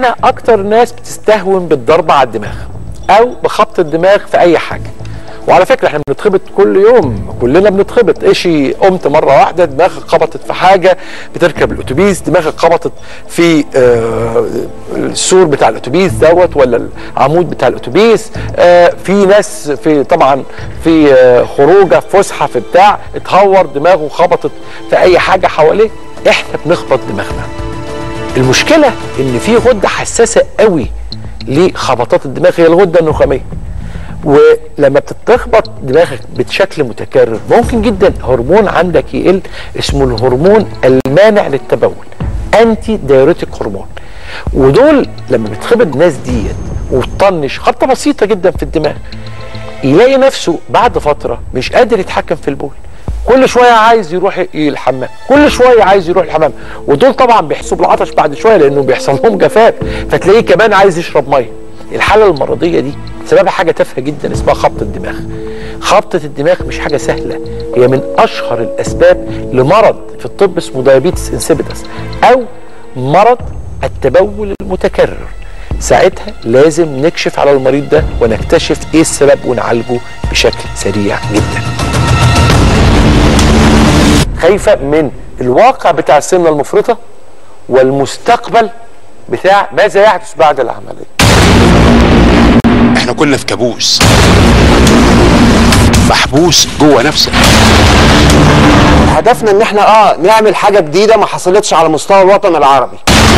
احنا اكتر ناس بتستهون بالضربه على الدماغ او بخبط الدماغ في اي حاجه وعلى فكره احنا بنتخبط كل يوم كلنا بنتخبط ايشي قمت مره واحده دماغك خبطت في حاجه بتركب الاتوبيس دماغك خبطت في آه السور بتاع الاتوبيس دوت ولا العمود بتاع الاتوبيس آه في ناس في طبعا في آه خروجه في فسحه في بتاع اتهور دماغه خبطت في اي حاجه حواليه احنا بنخبط دماغنا المشكله ان في غده حساسه قوي لخبطات الدماغ هي الغده النخاميه ولما بتتخبط دماغك بشكل متكرر ممكن جدا هرمون عندك يقل اسمه الهرمون المانع للتبول انتي دايوريتك هرمون ودول لما بتخبط ناس ديت وتطنش خبطه بسيطه جدا في الدماغ يلاقي نفسه بعد فتره مش قادر يتحكم في البول كل شويه عايز يروح الحمام كل شويه عايز يروح الحمام ودول طبعا بيحسوا بالعطش بعد شويه لانه بيحصل لهم جفاف فتلاقيه كمان عايز يشرب ميه الحاله المرضيه دي سببها حاجه تافهه جدا اسمها خبط الدماغ خبطه الدماغ مش حاجه سهله هي من اشهر الاسباب لمرض في الطب اسمه دايابيتس انسيبيتس او مرض التبول المتكرر ساعتها لازم نكشف على المريض ده ونكتشف ايه السبب ونعالجه بشكل سريع جدا خايفه من الواقع بتاع السمنه المفرطه والمستقبل بتاع ماذا يحدث بعد العمليه احنا كنا في كابوس محبوس جوه نفسك هدفنا ان احنا اه نعمل حاجه جديده ما حصلتش على مستوى الوطن العربي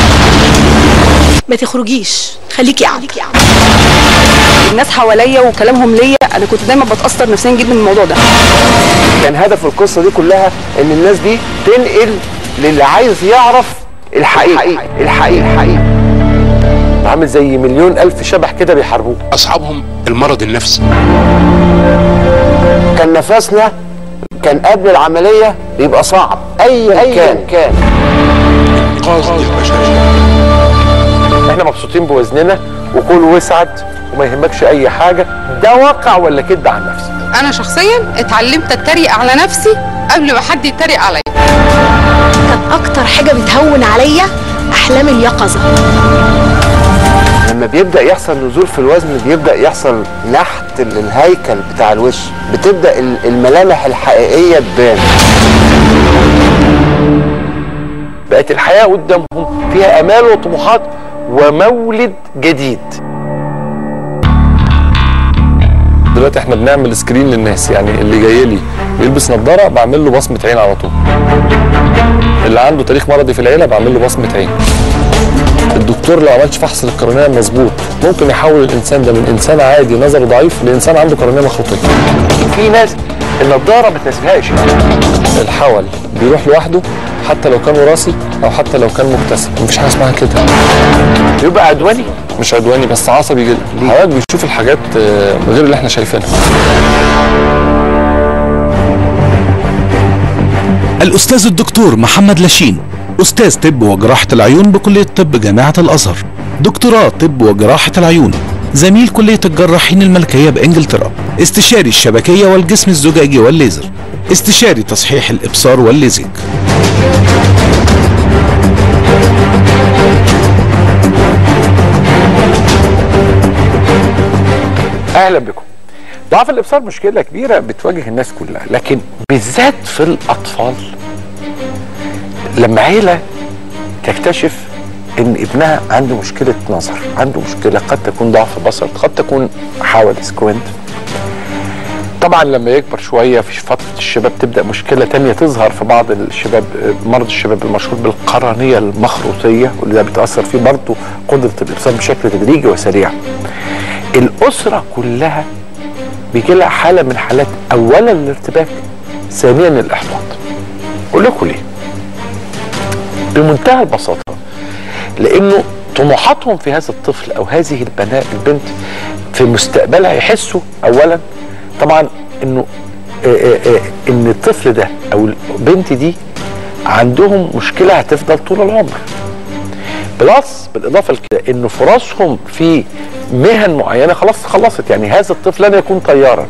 ما تخرجيش خليكي قاعده الناس حواليا وكلامهم ليا انا كنت دايما بتاثر نفسيا جدا من الموضوع ده كان هدف القصه دي كلها ان الناس دي تنقل للي عايز يعرف الحقيقه الحقيقه الحقيقه عامل زي مليون الف شبح كده بيحاربوه اصحابهم المرض النفسي كان نفسنا كان قبل العمليه بيبقى صعب ايا أي كان كان انقاذ للبشريه احنا مبسوطين بوزننا وكل وسعد وما يهمكش اي حاجه ده واقع ولا كده عن نفسك انا شخصيا اتعلمت اتريق على نفسي قبل ما حد يتريق عليا كان اكتر حاجه بتهون عليا احلام اليقظه لما بيبدا يحصل نزول في الوزن بيبدا يحصل نحت للهيكل بتاع الوش بتبدا الملامح الحقيقيه تبان بقت الحياه قدامهم فيها امال وطموحات ومولد جديد دلوقتي احنا بنعمل سكرين للناس يعني اللي جاي لي بيلبس نظاره بعمل له بصمه عين على طول اللي عنده تاريخ مرضي في العيله بعمل له بصمه عين الدكتور لو عملش فحص للقرنيه مظبوط ممكن يحول الانسان ده من انسان عادي نظره ضعيف لانسان عنده قرنيه مخروطيه في ناس النضاره ما تناسبهاش الحول بيروح لوحده حتى لو كان وراثي او حتى لو كان مكتسب مفيش حاجه اسمها كده يبقى عدواني مش عدواني بس عصبي جدا حضرتك بيشوف الحاجات آه، غير اللي احنا شايفينها الأستاذ الدكتور محمد لاشين أستاذ طب وجراحة العيون بكلية طب جامعة الأزهر دكتوراه طب وجراحة العيون زميل كلية الجراحين الملكية بإنجلترا استشاري الشبكية والجسم الزجاجي والليزر استشاري تصحيح الإبصار والليزك اهلا بكم ضعف الابصار مشكله كبيره بتواجه الناس كلها لكن بالذات في الاطفال لما عيله تكتشف ان ابنها عنده مشكله نظر عنده مشكله قد تكون ضعف بصر قد تكون حاول سكوينت طبعا لما يكبر شويه في فتره الشباب تبدا مشكله تانية تظهر في بعض الشباب مرض الشباب المشهور بالقرنيه المخروطيه واللي ده بتاثر فيه برضه قدره الابصار بشكل تدريجي وسريع الاسره كلها بيجي لها حاله من حالات اولا الارتباك ثانيا الاحباط اقول لكم ليه بمنتهى البساطه لانه طموحاتهم في هذا الطفل او هذه البناء البنت في مستقبلها يحسوا اولا طبعا انه آه، آه، آه، ان الطفل ده او البنت دي عندهم مشكله هتفضل طول العمر بلس بالاضافه لكده انه فرصهم في مهن معينه خلاص خلصت يعني هذا الطفل لن يكون طيارا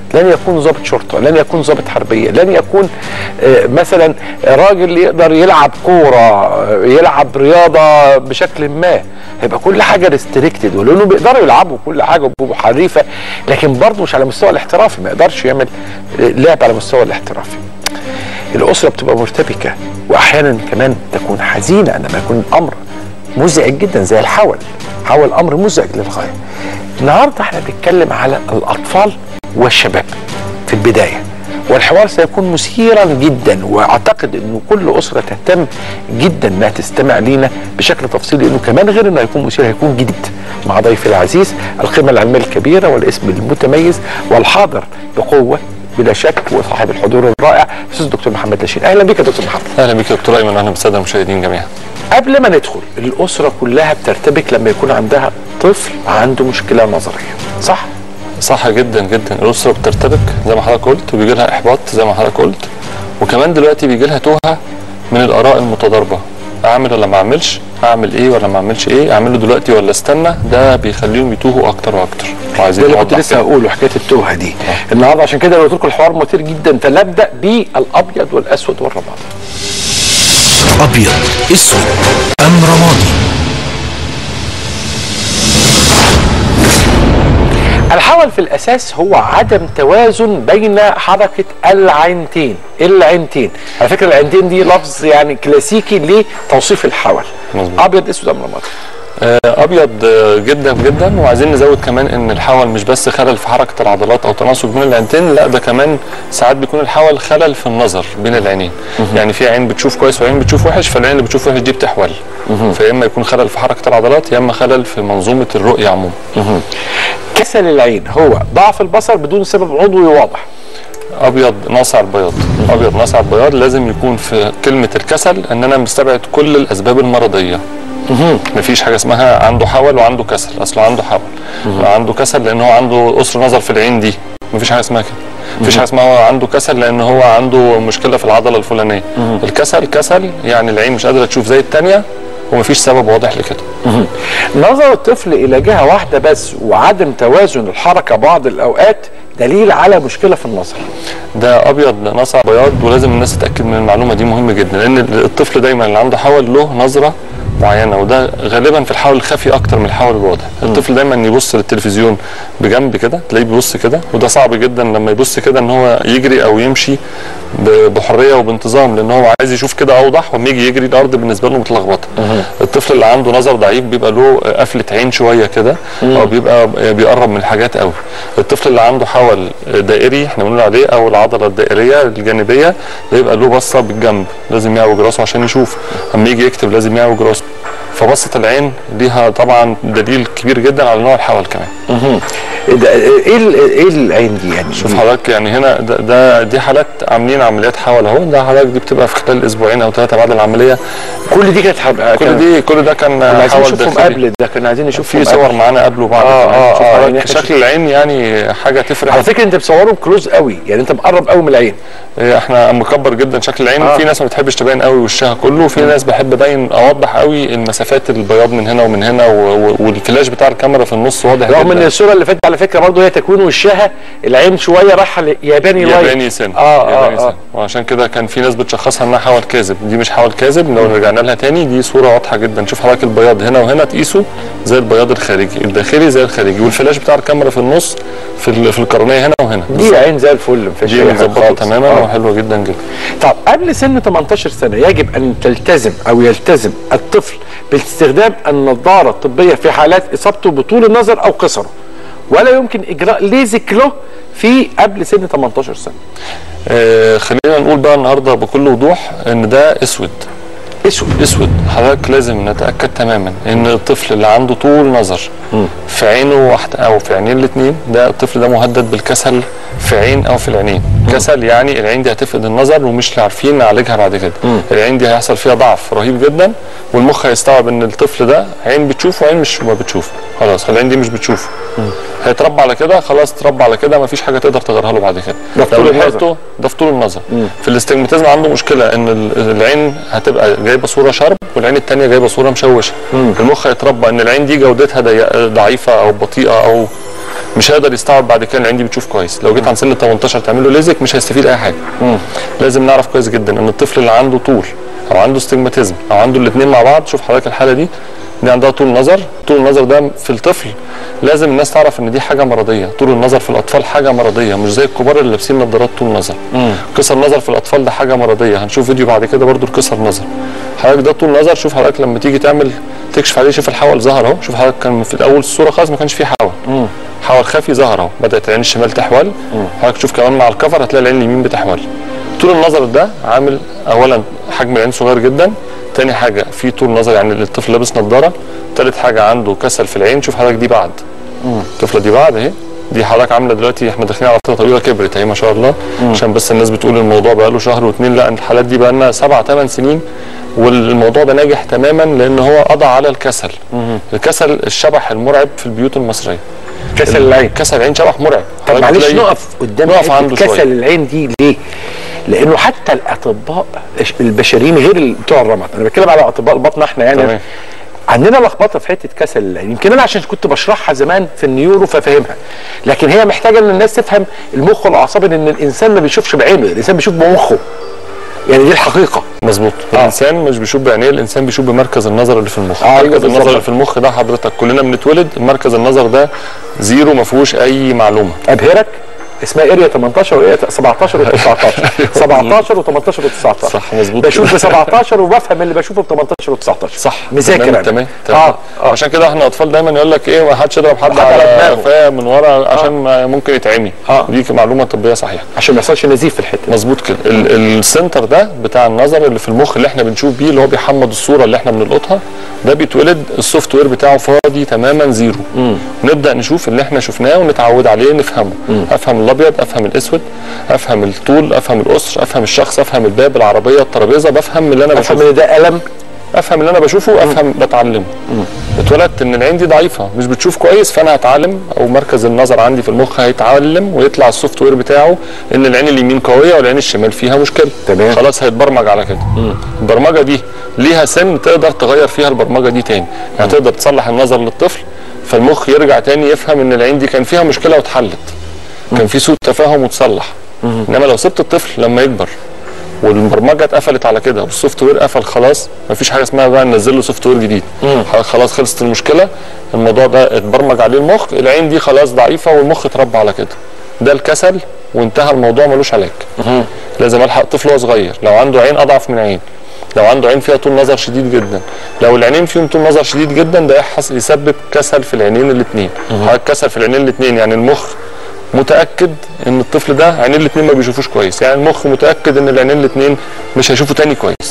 لن يكون ضابط شرطه لن يكون ضابط حربيه لن يكون آه، مثلا راجل يقدر يلعب كوره آه، يلعب رياضه بشكل ما هيبقى كل حاجه ريستريكتد ولانه بيقدروا يلعبوا كل حاجه وبيبقوا حريفه لكن برضه مش على مستوى الاحترافي ما يقدرش يعمل آه، لعب على مستوى الاحترافي الاسره بتبقى مرتبكه واحيانا كمان تكون حزينه عندما يكون الامر مزعج جدا زي الحول حول امر مزعج للغايه النهارده احنا بنتكلم على الاطفال والشباب في البدايه والحوار سيكون مثيرا جدا واعتقد انه كل اسره تهتم جدا انها تستمع لينا بشكل تفصيلي لانه كمان غير انه هيكون مثير هيكون جديد مع ضيفي العزيز القيمه العلميه الكبيره والاسم المتميز والحاضر بقوه بلا شك وصاحب الحضور الرائع الاستاذ الدكتور محمد لاشين اهلا بك يا دكتور محمد اهلا بك يا دكتور ايمن واهلا بالساده المشاهدين جميعا قبل ما ندخل الاسره كلها بترتبك لما يكون عندها طفل عنده مشكله نظريه صح صح جدا جدا الاسره بترتبك زي ما حضرتك قلت وبيجي لها احباط زي ما حضرتك قلت وكمان دلوقتي بيجي لها توهه من الاراء المتضاربه اعمل ولا ما اعملش اعمل ايه ولا ما اعملش ايه اعمله دلوقتي ولا استنى ده بيخليهم يتوهوا اكتر واكتر ده وعايزين اللي كنت نوضح لسه كده. هقوله حكايه التوهه دي النهارده عشان كده قلت لكم الحوار مثير جدا فنبدا بالابيض والاسود والرمادي أبيض أسود أم رمادي الحول في الاساس هو عدم توازن بين حركه العينتين العينتين على فكره العينتين دي لفظ يعني كلاسيكي لتوصيف الحول مظبوط. ابيض اسود ام رمادي آه، ابيض آه، جدا جدا وعايزين نزود كمان ان الحول مش بس خلل في حركه العضلات او تناسق بين العينتين لا ده كمان ساعات بيكون الحول خلل في النظر بين العينين يعني في عين بتشوف كويس وعين بتشوف وحش فالعين اللي بتشوف وحش دي بتحول فيا اما يكون خلل في حركه العضلات يا اما خلل في منظومه الرؤيه عموما كسل العين هو ضعف البصر بدون سبب عضوي واضح ابيض ناصع البياض ابيض ناصع البياض لازم يكون في كلمه الكسل ان انا مستبعد كل الاسباب المرضيه مفيش حاجه اسمها عنده حول وعنده كسل اصله عنده حول عنده كسل لان هو عنده قصر نظر في العين دي مفيش حاجه اسمها كده مفيش حاجه اسمها هو عنده كسل لان هو عنده مشكله في العضله الفلانيه الكسل كسل يعني العين مش قادره تشوف زي الثانيه ومفيش سبب واضح لكده نظر الطفل الى جهه واحده بس وعدم توازن الحركه بعض الاوقات دليل على مشكله في النظر ده ابيض ناصع بياض ولازم الناس تتاكد من المعلومه دي مهمه جدا لان الطفل دايما اللي عنده حول له نظره معينه وده غالبا في الحول الخفي اكتر من الحول الواضح الطفل دايما يبص للتلفزيون بجنب كده تلاقيه بيبص كده وده صعب جدا لما يبص كده ان هو يجري او يمشي ب- بحريه وبانتظام لان هو عايز يشوف كده اوضح وما يجي يجري الارض بالنسبه له متلخبطه الطفل اللي عنده نظر ضعيف بيبقى له قفله عين شويه كده او بيبقى بيقرب من الحاجات قوي الطفل اللي عنده حول دائري احنا بنقول عليه او العضله الدائريه الجانبيه ده يبقى له بصه بالجنب لازم يعوج راسه عشان يشوف اما يجي يكتب لازم يعوج راسه فبصه العين ليها طبعا دليل كبير جدا على نوع الحول كمان ده ايه ال- ايه العين دي يعني شوف حضرتك يعني هنا ده, ده دي حالات عاملين عمليات حول اهو ده حضرتك دي بتبقى في خلال اسبوعين او ثلاثه بعد العمليه كل دي كانت حب... كل دي كل ده كان كنا عايزين حول نشوفهم داخلي. قبل ده كنا عايزين نشوفهم في صور قبل. معانا قبل وبعد آه، كمان. آه، شوف آه، حضرتك يعني إحنا شكل العين يعني حاجه تفرق على فكره انت بتصورهم كلوز قوي يعني انت مقرب قوي من العين إيه، احنا مكبر جدا شكل العين آه. في ناس ما بتحبش تبين قوي وشها كله وفي ناس بحب ابين اوضح قوي المسافات البياض من هنا ومن هنا و- و- والفلاش بتاع الكاميرا في النص واضح رغم ان جدا الصوره اللي فاتت على فكره برضه هي تكوين وشها العين شويه رايحه ياباني لايت ياباني سن اه ياباني اه, سن آه. وعشان كده كان في ناس بتشخصها انها حول كاذب دي مش حول كاذب لو رجعنا لها تاني دي صوره واضحه جدا شوف حضرتك البياض هنا وهنا تقيسه زي البياض الخارجي الداخلي زي الخارجي والفلاش بتاع الكاميرا في النص في ال- في القرنيه هنا وهنا دي عين زي الفل ما فيهاش دي أي حاجة مظبطه خالص. تماما آه. وحلوه جدا جدا طب قبل سن 18 سنه يجب ان تلتزم او يلتزم الطفل باستخدام النظاره الطبيه في حالات اصابته بطول النظر او قصره ولا يمكن اجراء ليزك له في قبل سن 18 سنه آه خلينا نقول بقى النهارده بكل وضوح ان ده اسود اسود اسود حضرتك لازم نتاكد تماما ان الطفل اللي عنده طول نظر في عينه واحده او في عينين الاثنين ده الطفل ده مهدد بالكسل في عين او في العينين كسل يعني العين دي هتفقد النظر ومش عارفين نعالجها بعد كده العين دي هيحصل فيها ضعف رهيب جدا والمخ هيستوعب ان الطفل ده عين بتشوف وعين مش ما بتشوف خلاص العين دي مش بتشوف هيتربى على كده خلاص اتربى على كده مفيش حاجه تقدر تغيرها له بعد كده ده في لو طول النظر. لحقته ده في طول النظر في الاستجماتيزم عنده مشكله ان ال- العين هتبقى جايبه صوره شرب والعين الثانيه جايبه صوره مشوشه المخ هيتربى ان العين دي جودتها ضيق- ضعيفه او بطيئه او مش هيقدر يستوعب بعد كده العين دي بتشوف كويس لو جيت عن سن 18 تعمل له ليزك مش هيستفيد اي حاجه لازم نعرف كويس جدا ان الطفل اللي عنده طول او عنده استجماتيزم او عنده الاثنين مع بعض شوف حضرتك الحاله دي دي عندها طول نظر طول النظر ده في الطفل لازم الناس تعرف ان دي حاجه مرضيه طول النظر في الاطفال حاجه مرضيه مش زي الكبار اللي لابسين نظارات طول نظر كسر نظر في الاطفال ده حاجه مرضيه هنشوف فيديو بعد كده برضو الكسر نظر حضرتك ده طول نظر شوف حضرتك لما تيجي تعمل تكشف عليه شوف الحول ظهر اهو شوف حضرتك كان في الاول الصوره خالص ما كانش فيه حول حول خفي ظهر اهو بدات العين الشمال تحول حضرتك تشوف كمان مع الكفر هتلاقي العين اليمين بتحول طول النظر ده عامل اولا حجم العين صغير جدا تاني حاجه في طول نظر يعني الطفل لابس نظاره تالت حاجه عنده كسل في العين شوف حضرتك دي بعد الطفله دي بعد اهي دي حضرتك عامله دلوقتي احنا داخلين على فتره طويله كبرت اهي ما شاء الله عشان بس الناس بتقول الموضوع بقى له شهر واثنين لا الحالات دي بقى لنا سبع ثمان سنين والموضوع ده ناجح تماما لان هو قضى على الكسل الكسل الشبح المرعب في البيوت المصريه كسل العين كسل العين شبح مرعب طب حضرتك معلش تلاقي- نقف قدام نقف حتة عنده شوية. كسل العين دي ليه؟ لانه حتى الاطباء البشريين غير ال- بتوع الرمد انا بتكلم على اطباء البطن احنا يعني تمام. عندنا لخبطه في حته كسل العين يمكن انا عشان كنت بشرحها زمان في النيورو ففاهمها لكن هي محتاجه ان الناس تفهم المخ والاعصاب ان الانسان ما بيشوفش بعينه الانسان بيشوف بمخه يعني دي الحقيقه مظبوط الانسان مش بيشوف بعينيه الانسان بيشوف بمركز النظر اللي في المخ أيوة مركز بالظبط. النظر اللي في المخ ده حضرتك كلنا بنتولد مركز النظر ده زيرو ما فيهوش اي معلومه ابهرك اسمها اريا 18 واريا 17 و19 17 و18 و19 صح، مظبوط بشوف ب كده. 17 وبفهم اللي بشوفه ب 18 و19 صح مذاكر تمام أنا. تمام, تمام. اه اه عشان كده احنا اطفال دايما يقول لك ايه ما حدش يضرب حد حد على على دماغه. قفاه من ورا عشان ما ممكن يتعمي آه. دي معلومه طبيه صحيحه عشان ما يحصلش نزيف في الحته دي. مظبوط كده ال- السنتر ده بتاع النظر اللي في المخ اللي احنا بنشوف بيه اللي هو بيحمض الصوره اللي احنا بنلقطها ده بيتولد السوفت وير بتاعه فاضي تماما زيرو نبدا نشوف اللي احنا شفناه ونتعود عليه نفهمه افهم الابيض افهم الاسود افهم الطول افهم القصر افهم الشخص افهم الباب العربيه الترابيزه بفهم اللي انا افهم بشوفه ان ده الم افهم اللي انا بشوفه افهم بتعلمه اتولدت ان العين دي ضعيفه مش بتشوف كويس فانا هتعلم او مركز النظر عندي في المخ هيتعلم ويطلع السوفت وير بتاعه ان العين اليمين قويه والعين الشمال فيها مشكله تمام. خلاص هيتبرمج على كده البرمجه دي ليها سن تقدر تغير فيها البرمجه دي تاني يعني تقدر تصلح النظر للطفل فالمخ يرجع تاني يفهم ان العين دي كان فيها مشكله واتحلت كان في سوء تفاهم وتصلح انما لو سبت الطفل لما يكبر والبرمجه اتقفلت على كده والسوفت وير قفل خلاص مفيش حاجه اسمها بقى ننزل له سوفت وير جديد خلاص خلصت المشكله الموضوع ده اتبرمج عليه المخ العين دي خلاص ضعيفه والمخ اتربى على كده ده الكسل وانتهى الموضوع ملوش علاج لازم الحق الطفل وهو صغير لو عنده عين اضعف من عين لو عنده عين فيها طول نظر شديد جدا لو العينين فيهم طول نظر شديد جدا ده يحصل يسبب كسل في العينين الاثنين حضرتك كسل في العينين الاثنين يعني المخ متاكد ان الطفل ده عينين الاثنين ما بيشوفوش كويس يعني المخ متاكد ان العينين الاثنين مش هيشوفوا تاني كويس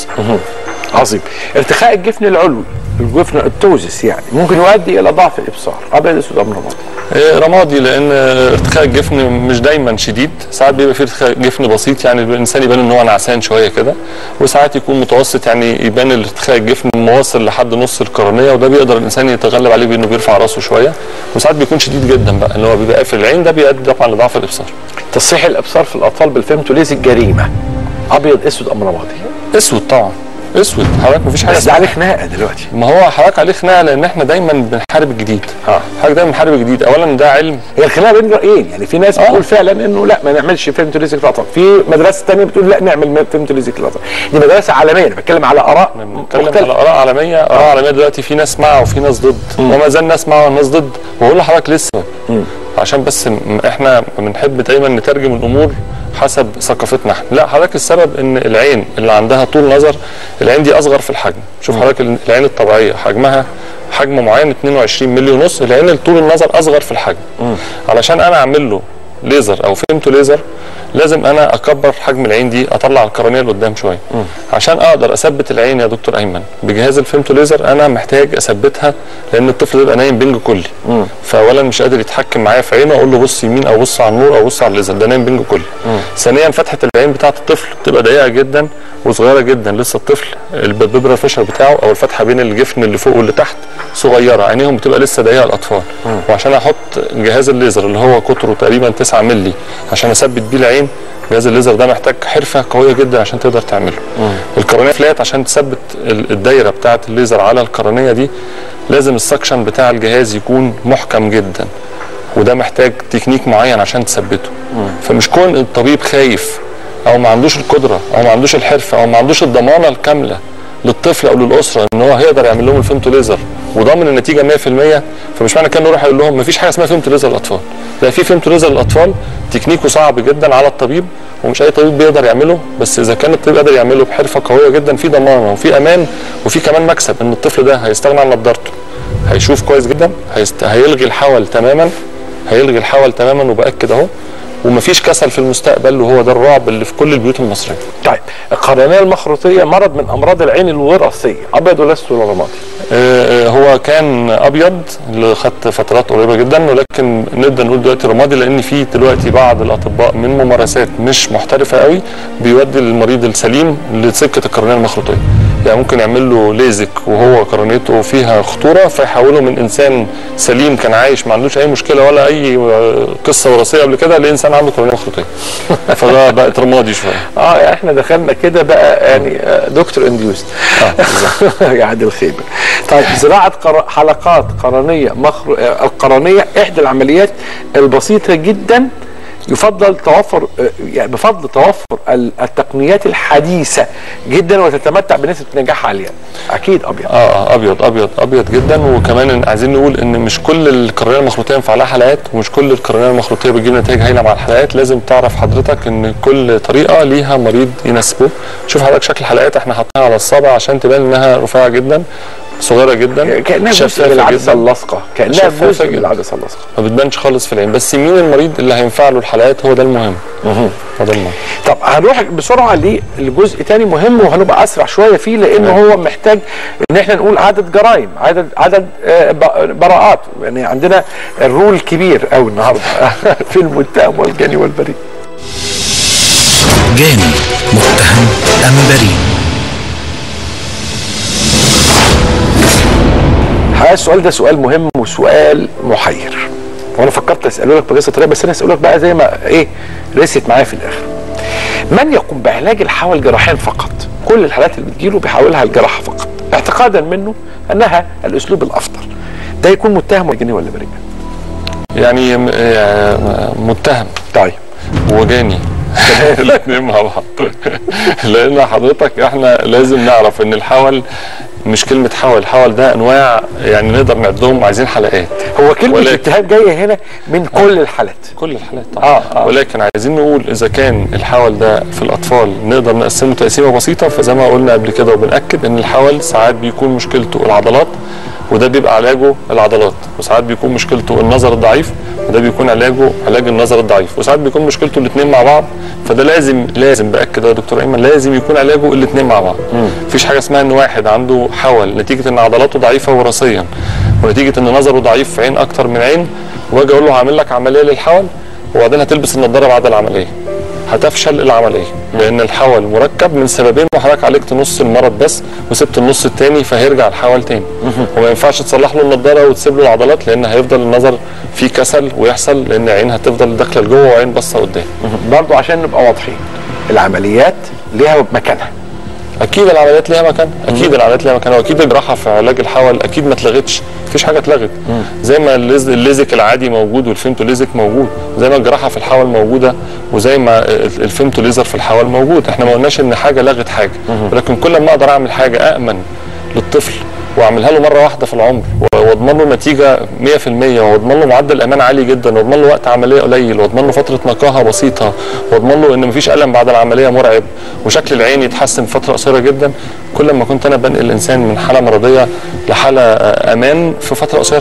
عظيم ارتخاء الجفن العلوي الجفن التوزس يعني ممكن يؤدي الى ضعف الابصار ابيض اسود ام رمادي إيه، رمادي لان ارتخاء الجفن مش دايما شديد ساعات بيبقى فيه ارتخاء جفن بسيط يعني الانسان يبان ان هو نعسان شويه كده وساعات يكون متوسط يعني يبان الارتخاء الجفن مواصل لحد نص القرنيه وده بيقدر الانسان يتغلب عليه بانه بيرفع راسه شويه وساعات بيكون شديد جدا بقى اللي هو بيبقى قافل العين ده بيؤدي طبعا لضعف الابصار تصحيح الابصار في الاطفال بالفيمتوليز الجريمه ابيض اسود ام رمادي اسود طبعا اسود حضرتك مفيش حاجه بس ده اسمها عليه خناقه دلوقتي ما هو حضرتك عليه خناقه لان احنا دايما بنحارب الجديد اه. حضرتك دايما بنحارب الجديد اولا ده علم هي الخناقه بين رايين يعني في ناس آه. بتقول فعلا انه لا ما نعملش فيمتوليزك للاطفال في مدرسه ثانيه بتقول لا نعمل فيمتوليزك للاطفال دي مدرسه عالميه انا بتكلم على اراء بنتكلم على مختلفه اراء عالميه اراء عالميه دلوقتي في ناس مع وفي ناس ضد وما زال ناس مع وناس ضد واقول لحضرتك لسه عشان بس م- احنا بنحب دايما نترجم الامور حسب ثقافتنا احنا لا حضرتك السبب ان العين اللي عندها طول نظر العين دي اصغر في الحجم شوف حضرتك ال- العين الطبيعيه حجمها حجم معين 22 مللي ونص العين اللي طول النظر اصغر في الحجم علشان انا اعمل له ليزر او فيمتو ليزر لازم انا اكبر حجم العين دي اطلع القرنيه لقدام شويه عشان اقدر اثبت العين يا دكتور ايمن بجهاز الفيمتو ليزر انا محتاج اثبتها لان الطفل ده يبقى نايم بنج كلي فاولا مش قادر يتحكم معايا في عينه اقول له بص يمين او بص على النور او بص على الليزر ده نايم بنج كلي ثانيا فتحه العين بتاعه الطفل بتبقى ضيقه جدا وصغيره جدا لسه الطفل البيبرا فيشر بتاعه او الفتحه بين الجفن اللي فوق واللي تحت صغيره عينيهم بتبقى لسه ضيقه الاطفال وعشان احط جهاز الليزر اللي هو قطره تقريبا 9 مللي عشان اثبت بيه العين جهاز الليزر ده محتاج حرفه قويه جدا عشان تقدر تعمله القرنيه فلات عشان تثبت ال- الدايره بتاعه الليزر على القرنيه دي لازم السكشن بتاع الجهاز يكون محكم جدا وده محتاج تكنيك معين عشان تثبته فمش كون الطبيب خايف او ما عندوش القدره او ما عندوش الحرفه او ما عندوش الضمانه الكامله للطفل او للاسره ان هو هيقدر يعمل لهم الفيمتو ليزر وضامن النتيجه 100% فمش معنى كده نروح يقول لهم مفيش حاجه اسمها فيمتو ليزر للاطفال لا في فيمتو ليزر للاطفال تكنيكه صعب جدا على الطبيب ومش اي طبيب بيقدر يعمله بس اذا كان الطبيب قادر يعمله بحرفه قويه جدا في ضمانه وفي امان وفي كمان مكسب ان الطفل ده هيستغنى عن نضارته هيشوف كويس جدا هيست... هيلغي الحول تماما هيلغي الحول تماما وباكد اهو ومفيش كسل في المستقبل وهو ده الرعب اللي في كل البيوت المصريه طيب القرنيه المخروطيه مرض من امراض العين الوراثيه ابيض ولا اسود ولا رمادي آه، هو كان ابيض اللي خدت فترات قريبه جدا ولكن نقدر نقول دلوقتي رمادي لان في دلوقتي بعض الاطباء من ممارسات مش محترفه قوي بيودي المريض السليم لسكه القرنيه المخروطيه يعني ممكن يعمل له ليزك وهو قرنيته فيها خطوره فيحوله من انسان سليم كان عايش ما عندوش اي مشكله ولا اي آه، قصه وراثيه قبل كده لانسان عنده قرنيه مخروطيه فده بقت رمادي شويه اه يعني احنا دخلنا كده بقى يعني آه، دكتور انديوست يا عادل خيبه طيب زراعه قر... حلقات قرنيه مخر... آه، القرنيه احدى العمليات البسيطه جدا يفضل توفر آه، يعني بفضل توفر ال- التقنيات الحديثه جدا وتتمتع بنسبه نجاح عاليه اكيد ابيض اه اه ابيض ابيض ابيض جدا وكمان إن- عايزين نقول ان مش كل القرنيه المخروطيه ينفع لها حلقات ومش كل القرنيه المخروطيه بتجيب نتائج هايله مع الحلقات لازم تعرف حضرتك ان كل طريقه ليها مريض يناسبه شوف حضرتك شكل الحلقات احنا حاطينها على الصابع عشان تبان انها رفيعه جدا صغيره جدا كانها جزء من شفافة العدسه جداً. اللاصقه كانها شفافة جزء من جداً. العدسه اللاصقه ما بتبانش خالص في العين بس مين المريض اللي هينفع له الحلقات هو ده المهم هو ده المهم طب هنروح بسرعه ل- لجزء تاني مهم وهنبقى اسرع شويه فيه لانه هو محتاج ان احنا نقول عدد جرائم عدد عدد آه، ب- براءات يعني عندنا الرول كبير قوي النهارده في المتهم والجاني والبريء جاني متهم أم بريء الحقيقه السؤال ده سؤال مهم وسؤال محير وانا فكرت اساله لك بقصه طريقه بس انا اساله لك بقى زي ما ايه رست معايا في الاخر من يقوم بعلاج الحول جراحيا فقط كل الحالات اللي بتجيله بيحولها الجراحه فقط اعتقادا منه انها الاسلوب الافضل ده يكون متهم ولا جاني ولا بريء يعني م- آه، متهم طيب وجاني الاثنين مع بعض لان حضرتك احنا لازم نعرف ان الحول مش كلمة حول الحول ده انواع يعني نقدر نعدهم عايزين حلقات هو كلمه ولكن- الاتهام جايه هنا من كل الحالات كل الحالات طبعا آه، آه. ولكن عايزين نقول اذا كان الحول ده في الاطفال نقدر نقسمه تقسيمه بسيطه فزي ما قلنا قبل كده وبناكد ان الحول ساعات بيكون مشكلته العضلات وده بيبقى علاجه العضلات وساعات بيكون مشكلته النظر الضعيف وده بيكون علاجه علاج النظر الضعيف وساعات بيكون مشكلته الاثنين مع بعض فده لازم لازم باكد يا دكتور ايمن لازم يكون علاجه الاثنين مع بعض مفيش حاجه اسمها ان واحد عنده حول نتيجه ان عضلاته ضعيفه وراثيا ونتيجه ان نظره ضعيف في عين اكتر من عين واجي اقول له هعمل لك عمليه للحول وبعدين هتلبس النضاره بعد العمليه هتفشل العمليه لان الحول مركب من سببين وحضرتك عالجت نص المرض بس وسبت النص التاني فهيرجع الحول تاني وما ينفعش تصلح له النضاره وتسيب له العضلات لان هيفضل النظر فيه كسل ويحصل لان عين هتفضل داخله لجوه وعين باصه قدام برضو عشان نبقى واضحين العمليات ليها مكانها اكيد العمليات ليها مكان اكيد العمليات ليها مكان واكيد الجراحه في علاج الحول اكيد ما اتلغتش مفيش حاجه اتلغت زي ما الليز- الليزك العادي موجود والفيمتو ليزك موجود زي ما الجراحه في الحول موجوده وزي ما ال- الفيمتو ليزر في الحول موجود احنا ما قلناش ان حاجه لغت حاجه ولكن كل ما اقدر اعمل حاجه امن للطفل واعملها له مره واحده في العمر و- واضمن له نتيجه 100% واضمن له معدل امان عالي جدا واضمن له وقت عمليه قليل واضمن له فتره نقاهه بسيطه واضمن له ان مفيش الم بعد العمليه مرعب وشكل العين يتحسن في فتره قصيره جدا كل ما كنت انا بنقل الانسان من حاله مرضيه لحاله آه، امان في فتره قصيره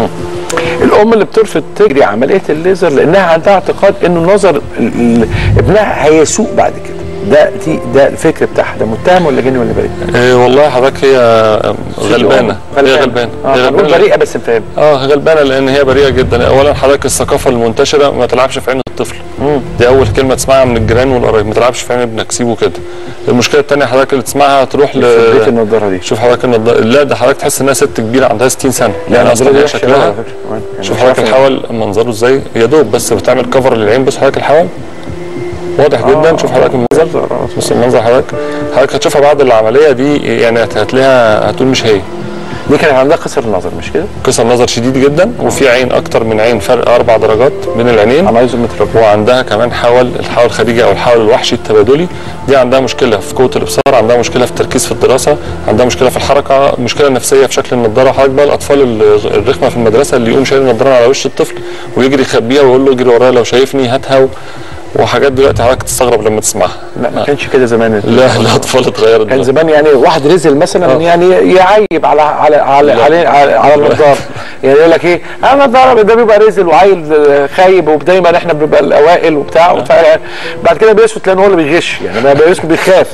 الام اللي بترفض تجري عمليه الليزر لانها عندها اعتقاد انه نظر ال- ال- ابنها هيسوء بعد كده ده دي ده الفكر بتاعها ده متهم ولا جاني ولا بريء؟ إيه والله حضرتك هي آه، غلبانه هي غلبانه اه هي هنقول غلبانه بريئه بس نفهم اه غلبانه لان هي بريئه جدا اولا حضرتك الثقافه المنتشره ما تلعبش في عين الطفل دي اول كلمه تسمعها من الجيران والقرايب ما تلعبش في عين ابنك سيبه كده المشكله الثانيه حضرتك اللي تسمعها تروح ل بيت النضاره دي شوف حضرتك النضاره لا ده حضرتك تحس انها ست كبيره عندها 60 سنه يعني النضارة اصلا دي هي وحشة أوي شكلها على فكرة كمان. يعني شوف مش حضرتك عارف- الحول منظره ازاي يا دوب بس بتعمل كفر للعين بص حضرتك الحول واضح جدا شوف حضرتك المنظر بص المنظر حضرتك حضرتك هتشوفها بعد العمليه دي يعني هت- هتلاقيها هتقول مش هي دي كان عندها قصر النظر مش كده؟ قصر نظر شديد جدا وفي عين اكتر من عين فرق اربع درجات بين العينين انايزومتروبي وعندها كمان حول الحول الخارجي او الحول الوحشي التبادلي دي عندها مشكله في قوه الابصار عندها مشكله في التركيز في الدراسه عندها مشكله في الحركه مشكله نفسيه في شكل النضاره حضرتك بقى الاطفال ال- الرخمه في المدرسه اللي يقوم شايل النضاره على وش الطفل ويجري يخبيها ويقول له اجري ورايا لو شايفني هاتها و- وحاجات دلوقتي حضرتك تستغرب لما تسمعها لا ما كانش كده زمان لا الاطفال اتغيرت كان دلوقتي. زمان يعني واحد رزل مثلا آه. يعني يعيب على على على لا. على, على, على النضاره يعني يقول لك ايه انا النضاره ده بيبقى رزل وعيل خايب ودايما احنا بنبقى الاوائل وبتاع وبتاع. بعد كده بيسكت لان هو اللي بيغش يعني ما بيسكت بيخاف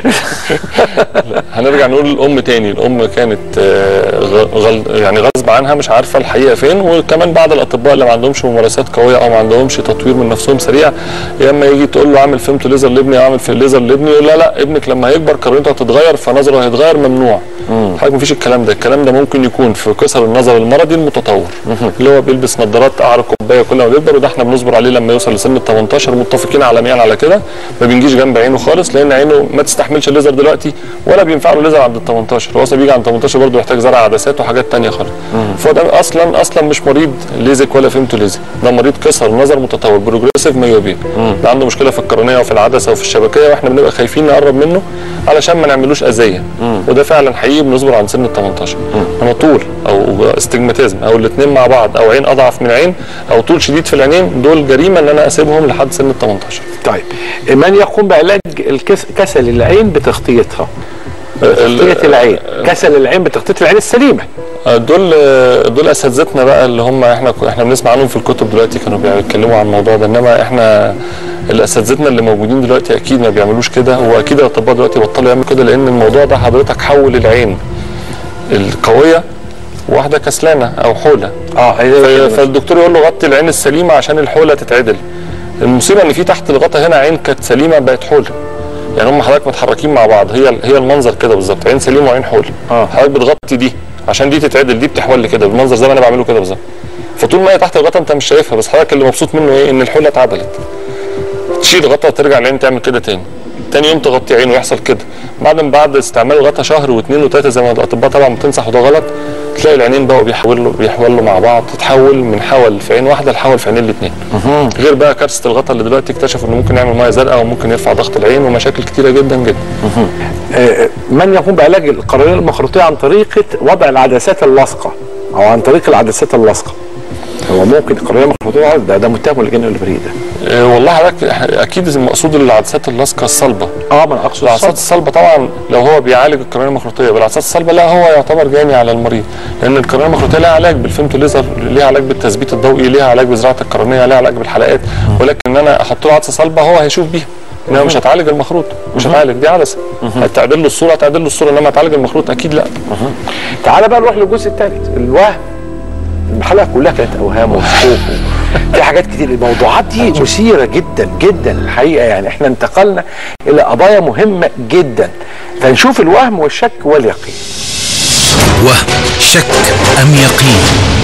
هنرجع نقول الام تاني الام كانت آه، غ- غل يعني غصب عنها مش عارفه الحقيقه فين وكمان بعض الاطباء اللي ما عندهمش ممارسات قويه او ما عندهمش تطوير من نفسهم سريع يا اما يجي تقول له اعمل فيمتو ليزر لابني او اعمل في ليزر لابني يقول لا لا ابنك لما هيكبر قرنته هتتغير فنظره هيتغير ممنوع حضرتك مفيش الكلام ده الكلام ده ممكن يكون في قصر النظر المرضي المتطور اللي هو بيلبس نظارات قعر كوبايه كل ما بيكبر وده احنا بنصبر عليه لما يوصل لسن ال 18 متفقين عالميا على كده ما بنجيش جنب عينه خالص لان عينه ما تستحملش الليزر دلوقتي ولا بينفع له ليزر عند ال 18 هو اصلا بيجي عند 18 برضه يحتاج زرع عدسات وحاجات تانية خالص فده اصلا اصلا مش مريض ليزك ولا فيمتو ليزك ده مريض قصر نظر متطور بروجريسيف ميوبيا ده عنده مشكله في القرنيه وفي العدسه وفي الشبكيه واحنا بنبقى خايفين نقرب منه علشان ما نعملوش اذيه وده فعلا حقيقي بنصبر عن سن ال 18 اما طول او استجماتيزم او الاثنين مع بعض او عين اضعف من عين او طول شديد في العينين دول جريمه ان انا اسيبهم لحد سن ال 18 طيب من يقوم بعلاج الكس- كسل العين بتغطيتها تغطيه العين كسل العين بتغطيه العين السليمه دول دول اساتذتنا بقى اللي هم احنا احنا بنسمع عنهم في الكتب دلوقتي كانوا بيتكلموا عن الموضوع ده انما احنا الاساتذتنا اللي موجودين دلوقتي اكيد ما بيعملوش كده واكيد الاطباء دلوقتي بطلوا يعملوا كده لان الموضوع ده حضرتك حول العين القويه واحده كسلانه او حوله اه ف- فالدكتور يقول له غطي العين السليمه عشان الحوله تتعدل المصيبه ان في تحت الغطا هنا عين كانت سليمه بقت حوله يعني هم حضرتك متحركين مع بعض هي هي المنظر كده بالظبط عين سليمه وعين حوله آه. حضرتك بتغطي دي عشان دي تتعدل دي بتحول كده بالمنظر زي ما انا بعمله كده بالظبط فطول ما هي تحت الغطا انت مش شايفها بس حضرتك اللي مبسوط منه ايه ان الحوله اتعدلت تشيل الغطا وترجع العين تعمل كده تاني تاني يوم تغطي عين ويحصل كده بعد ما بعد استعمال الغطا شهر واثنين وثلاثه زي ما الاطباء طبعا بتنصح وده غلط تلاقي العينين بقوا بيحولوا بيحولوا مع بعض تتحول من حول في عين واحده لحول في عينين الاثنين غير بقى كارثه الغطا اللي دلوقتي اكتشفوا انه ممكن يعمل ميه زرقاء وممكن يرفع ضغط العين ومشاكل كتيره جدا جدا آه، من يقوم بعلاج القرنيه المخروطيه عن طريقه وضع العدسات اللاصقه او عن طريق العدسات اللاصقه هو ممكن القرنيه المخروطيه ده ده متهم الجن البريء ده أه والله حضرتك اكيد المقصود العدسات اللاصقه الصلبه اه ما انا اقصد العدسات الصلب. الصلبه طبعا لو هو بيعالج القرنيه المخروطيه بالعدسات الصلبه لا هو يعتبر جاني على المريض لان القرنيه المخروطيه لها علاج بالفيمتو ليزر ليها علاج بالتثبيت الضوئي ليها علاج بزراعه القرنيه ليها علاج بالحلقات ولكن ان انا احط له عدسه صلبه هو هيشوف بيها انما مش هتعالج المخروط مش هتعالج دي عدسه هتعدل له الصوره هتعدل له الصوره انما هتعالج المخروط اكيد لا تعالى بقى نروح للجزء الثالث الوهم الحلقه كلها كانت اوهام وشكوك في حاجات كتير الموضوعات دي مثيره جدا جدا الحقيقه يعني احنا انتقلنا الى قضايا مهمه جدا فنشوف الوهم والشك واليقين وهم شك أم يقين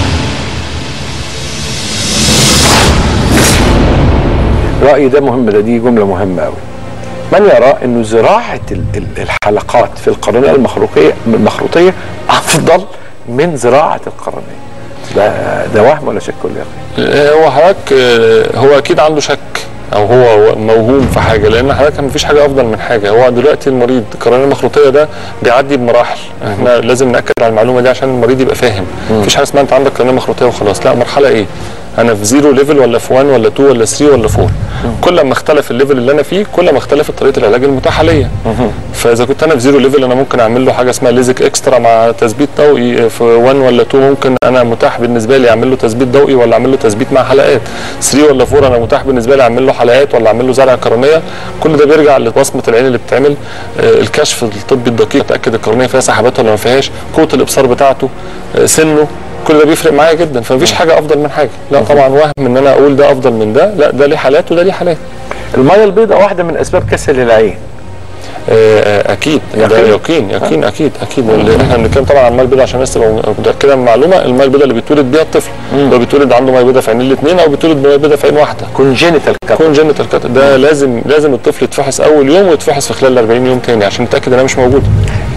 رايي ده مهم ده دي جمله مهمه قوي من يرى انه زراعه ال- ال- الحلقات في القرنيه المخروطيه المخروطيه افضل من زراعه القرنيه ده ده وهم ولا شك ولا يقين آه، هو حضرتك آه، هو اكيد عنده شك او هو موهوم في حاجه لان حضرتك مفيش حاجه افضل من حاجه هو دلوقتي المريض القرنيه المخروطيه ده بيعدي بمراحل احنا لازم ناكد على المعلومه دي عشان المريض يبقى فاهم مفيش حاجه اسمها انت عندك قرنيه مخروطيه وخلاص لا مرحله ايه انا في زيرو ليفل ولا في 1 ولا 2 ولا 3 ولا 4 كل ما اختلف الليفل اللي انا فيه كل ما اختلفت طريقه العلاج المتاحه ليا فاذا كنت انا في زيرو ليفل انا ممكن اعمل له حاجه اسمها ليزك اكسترا مع تثبيت ضوئي في 1 ولا 2 ممكن انا متاح بالنسبه لي اعمل له تثبيت ضوئي ولا اعمل له تثبيت مع حلقات 3 ولا 4 انا متاح بالنسبه لي اعمل له حلقات ولا اعمل له زرع قرنيه كل ده بيرجع لبصمه العين اللي بتتعمل آه، الكشف الطبي الدقيق اتاكد القرنيه فيها سحبات ولا ما فيهاش قوه الابصار بتاعته آه، سنه كل ده بيفرق معايا جدا فمفيش حاجه افضل من حاجه لا طبعا وهم ان انا اقول ده افضل من ده لا ده ليه حالات وده ليه حالات الميه البيضاء واحده من اسباب كسل العين آه، آه، اكيد ده يقين؟ يقين يقين اكيد اكيد اللي احنا بنتكلم طبعا عن الماء البيضاء عشان الناس تبقى متاكده من المعلومه الماء البيضاء اللي بيتولد بيها الطفل لو بيتولد عنده ماء بيضاء في عينين الاثنين او بيتولد ماء بيضاء في عين واحده كونجينيتال كابل كونجنتال كات ده لازم لازم الطفل يتفحص اول يوم ويتفحص في خلال 40 يوم تاني عشان نتاكد انها مش موجوده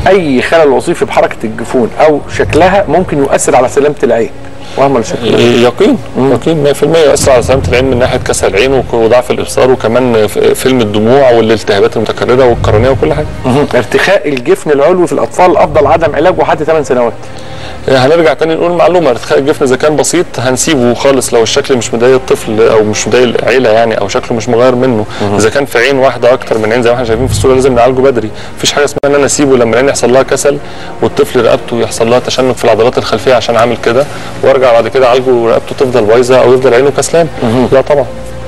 اي خلل وظيفي بحركه الجفون او شكلها ممكن يؤثر على سلامه العين وهم الشكل يقين يقين 100% يؤثر على سلامه العين من ناحيه كسر العين وك- وضعف الابصار وكمان ف- فيلم الدموع والالتهابات المتكرره والقرنيه وكل حاجه ارتخاء الجفن العلوي في الاطفال الافضل عدم علاجه لحد 8 سنوات هنرجع تاني نقول معلومه ارتخاء الجفن اذا كان بسيط هنسيبه خالص لو الشكل مش مضايق الطفل او مش مضايق العيله يعني او شكله مش مغير منه اذا كان في عين واحده اكتر من عين زي ما احنا شايفين في الصوره لازم نعالجه بدري مفيش حاجه اسمها ان انا اسيبه لما العين يحصل لها كسل والطفل رقبته يحصل لها تشنج في العضلات الخلفيه عشان عامل كده وارجع بعد كده اعالجه ورقبته تفضل بايظه او يفضل عينه كسلان لا طبعا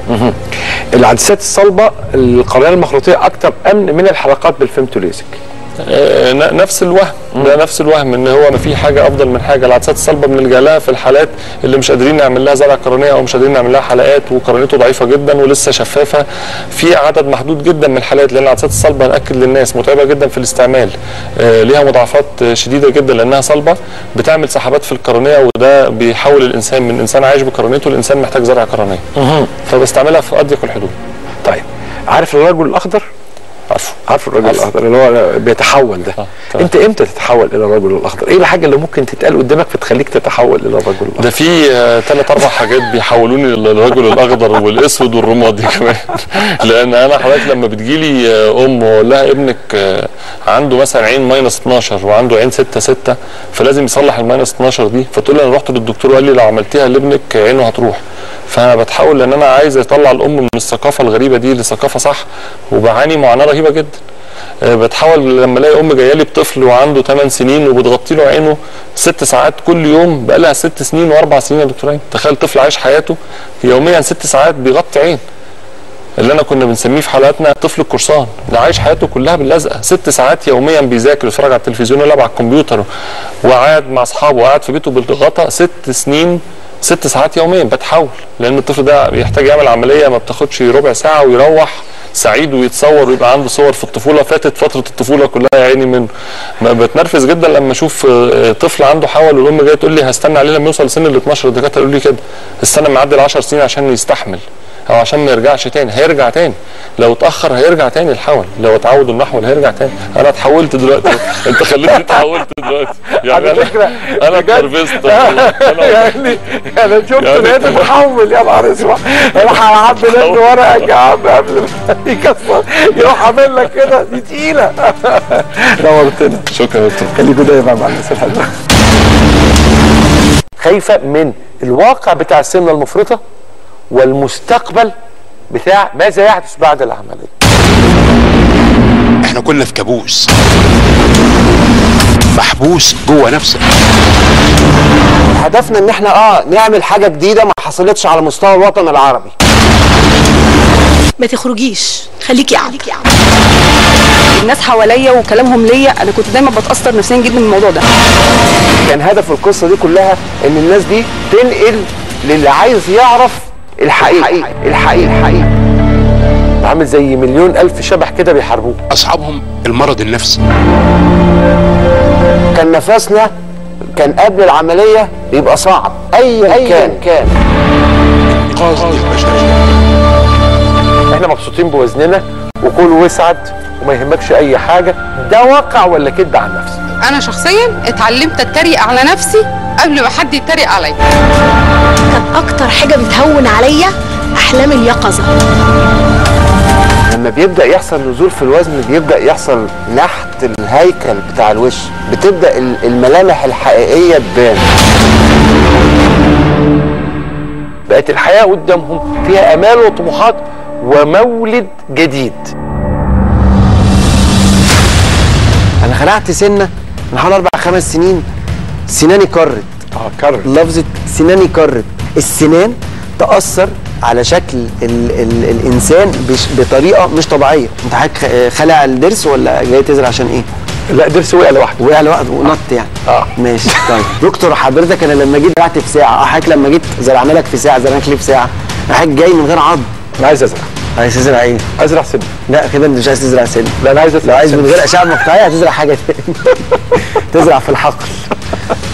العدسات الصلبه القرنيه المخروطيه اكتر امن من الحلقات بالفيمتوليزك آه، ن- نفس الوهم ده نفس الوهم ان هو ما في حاجه افضل من حاجه العدسات الصلبه بنلجا لها في الحالات اللي مش قادرين نعمل لها زرع قرنيه او مش قادرين نعمل لها حلقات وقرنيته ضعيفه جدا ولسه شفافه في عدد محدود جدا من الحالات لان العدسات الصلبه ناكد للناس متعبه جدا في الاستعمال آه، ليها مضاعفات آه، شديده جدا لانها صلبه بتعمل سحبات في القرنيه وده بيحول الانسان من انسان عايش بقرنيته لانسان محتاج زرع قرنيه فبستعملها في اضيق الحدود طيب عارف الرجل الاخضر عارفه عارف الرجل عارفه. الاخضر اللي هو بيتحول ده آه، تمام. انت امتى تتحول الى الرجل الاخضر ايه الحاجه اللي ممكن تتقال قدامك فتخليك تتحول الى الرجل الاخضر ده في ثلاث اربع حاجات بيحولوني للرجل الاخضر والاسود والرمادي كمان لان انا حضرتك لما بتجيلي آه، ام واقول لها ابنك آه، عنده مثلا عين ماينس 12 وعنده عين 6 6 فلازم يصلح الماينس 12 دي فتقول لي انا رحت للدكتور وقال لي لو عملتيها لابنك عينه هتروح فانا بتحاول لان انا عايز اطلع الام من الثقافه الغريبه دي لثقافه صح وبعاني معاناه رهيبه جدا آه، بتحاول لما الاقي ام جايه لي بطفل وعنده 8 سنين وبتغطي له عينه ست ساعات كل يوم بقى لها ست سنين واربع سنين يا دكتور عين تخيل طفل عايش حياته يوميا ست ساعات بيغطي عين اللي انا كنا بنسميه في حلقاتنا طفل القرصان ده عايش حياته كلها باللزقه ست ساعات يوميا بيذاكر يتفرج على التلفزيون ويلعب على الكمبيوتر وقاعد مع اصحابه وقاعد في بيته بالغطا ست سنين ست ساعات يوميا بتحول لان الطفل ده بيحتاج يعمل عمليه ما بتاخدش ربع ساعه ويروح سعيد ويتصور ويبقى عنده صور في الطفوله فاتت فتره الطفوله كلها يا عيني منه ما بتنرفز جدا لما اشوف آه، طفل عنده حول والام جايه تقول لي هستنى عليه لما يوصل سن ال 12 الدكاتره يقولوا لي كده استنى معدي ال 10 سنين عشان يستحمل او عشان ما يرجعش تاني هيرجع تاني لو اتاخر هيرجع تاني الحول لو اتعود النحو هيرجع تاني انا اتحولت دلوقتي انت خليتني اتحولت دلوقتي يعني على فكرة انا انا بجد. اتنرفزت أنا- يعني انا شفت يعني لقيت طبعا. محول يا نهار اسود راح اعبي لك ورقك يا عم قبل ما يكسر يروح عامل لك كده دي تقيله نورتنا شكرا يا دكتور خليكوا دايما مع الناس الحلوه خايفه من الواقع بتاع السمنه المفرطه والمستقبل بتاع ماذا يحدث بعد العمليه احنا كنا في كابوس محبوس جوه نفسك هدفنا ان احنا اه نعمل حاجه جديده ما حصلتش على مستوى الوطن العربي ما تخرجيش خليكي قاعده الناس حواليا وكلامهم ليا انا كنت دايما بتاثر نفسيا جدا من الموضوع ده كان هدف القصه دي كلها ان الناس دي تنقل للي عايز يعرف الحقيقه الحقيقه الحقيقه عامل زي مليون الف شبح كده بيحاربوه اصحابهم المرض النفسي كان نفسنا كان قبل العمليه يبقى صعب ايا كان كان انقاذ البشريه احنا مبسوطين بوزننا وكل وسعد وما يهمكش اي حاجه ده واقع ولا كذب عن نفسك انا شخصيا اتعلمت اتريق على نفسي قبل ما حد يتريق عليا كان اكتر حاجه بتهون عليا احلام اليقظه لما بيبدا يحصل نزول في الوزن بيبدا يحصل نحت الهيكل بتاع الوش بتبدا ال- الملامح الحقيقيه تبان بقت الحياه قدامهم فيها امال وطموحات ومولد جديد انا خلعت سنه من حوالي اربع خمس سنين سناني كرت اه كرر لفظة سناني كرت السنان تأثر على شكل ال ال الإنسان بش بطريقة مش طبيعية أنت حضرتك خ- خلع الضرس ولا جاي تزرع عشان إيه؟ لا ضرس وقع لوحده وقع لوحده ونط يعني اه ماشي طيب دكتور حضرتك أنا لما جيت زرعت في ساعة اه حضرتك لما جيت زرعنا لك في ساعة زرعنا لك ليه في ساعة حضرتك جاي من غير عظم انا عايز ازرع عايز تزرع إيه؟ ازرع سن لا كده أنت مش عايز تزرع سن لا انا عايز لو ازرع عايز سن. من غير أشعة مقطعية هتزرع حاجة تاني تزرع في الحقل